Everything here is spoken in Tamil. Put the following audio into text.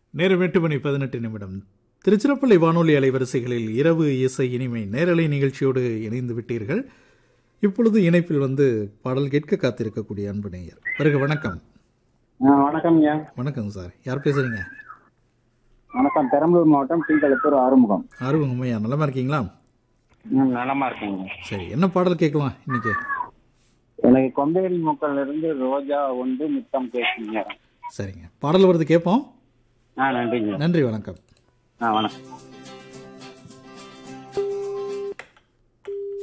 நேரம் எட்டு மணி பதினெட்டு நிமிடம் திருச்சிராப்பள்ளி வானொலி அலைவரிசைகளில் இரவு இசை இனிமை நேரலை நிகழ்ச்சியோடு இணைந்து விட்டீர்கள் இப்பொழுது இணைப்பில் வந்து பாடல் கேட்க காத்திருக்கக்கூடிய அன்பு நேயர் வருக வணக்கம் ஆ, வணக்கம்ங்க வணக்கம் சார் யார் பேசுறீங்க வணக்கம் பெரம்பலூர் மாவட்டம் கீழ்கலத்தூர் ஆறுமுகம் ஆர்வங்கம்மையா நலமா இருக்கீங்களா ம், நலமா இருக்கேங்க சரி என்ன பாடல் கேட்கலாம் இன்னைக்கு எனக்கு கொம்பேரி முக்கல்ல இருந்து ரோஜா ஒன்று முத்தம் பேசுங்க சரிங்க பாடல் வருது கேட்போம் ஆ நன்றிங்க நன்றி வணக்கம் ஆ வணக்கம்